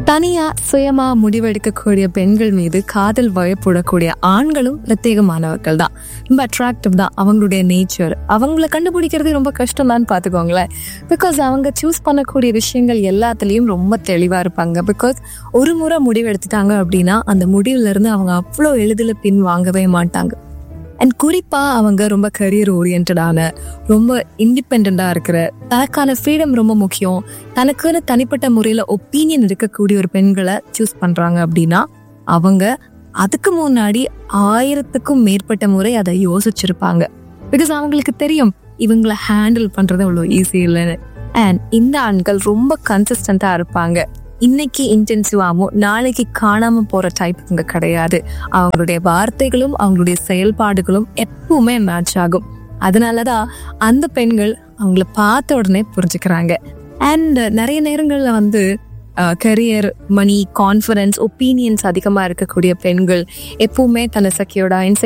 தனியா சுயமா முடிவெடுக்கக்கூடிய பெண்கள் மீது காதல் வயப்படக்கூடிய ஆண்களும் பிரத்யேகமானவர்கள் தான் ரொம்ப அட்ராக்டிவ் தான் அவங்களுடைய நேச்சர் அவங்கள கண்டுபிடிக்கிறது ரொம்ப கஷ்டம் தான் பார்த்துக்கோங்களேன் பிகாஸ் அவங்க சூஸ் பண்ணக்கூடிய விஷயங்கள் எல்லாத்துலேயும் ரொம்ப தெளிவாக இருப்பாங்க பிகாஸ் ஒரு முறை முடிவெடுத்துட்டாங்க அப்படின்னா அந்த முடிவுல இருந்து அவங்க அவ்வளோ எளிதில் பின் வாங்கவே மாட்டாங்க அண்ட் குறிப்பாக அவங்க ரொம்ப கரியர் ஓரியன்டான ரொம்ப இண்டிபெண்ட்டாக இருக்கிற தனக்கான ஃப்ரீடம் ரொம்ப முக்கியம் தனக்குன்னு தனிப்பட்ட முறையில் ஒப்பீனியன் இருக்கக்கூடிய ஒரு பெண்களை சூஸ் பண்ணுறாங்க அப்படின்னா அவங்க அதுக்கு முன்னாடி ஆயிரத்துக்கும் மேற்பட்ட முறை அதை யோசிச்சிருப்பாங்க பிகாஸ் அவங்களுக்கு தெரியும் இவங்களை ஹேண்டில் பண்ணுறது அவ்வளோ ஈஸி இல்லைன்னு அண்ட் இந்த ஆண்கள் ரொம்ப கன்சிஸ்டண்ட்டாக இருப்பாங்க இன்னைக்கு இன்டென்சிவாகவும் நாளைக்கு காணாம போற டைப் இவங்க கிடையாது அவங்களுடைய வார்த்தைகளும் அவங்களுடைய செயல்பாடுகளும் எப்பவுமே மேட்ச் ஆகும் அதனாலதான் அந்த பெண்கள் அவங்கள பார்த்த உடனே புரிஞ்சுக்கிறாங்க அண்ட் நிறைய நேரங்கள்ல வந்து கரியர் மணி கான்ஃபிடன்ஸ் ஒப்பீனியன்ஸ் அதிகமாக இருக்கக்கூடிய பெண்கள் எப்பவுமே தன்னை செக்யூர்டா இன்செக்யூர்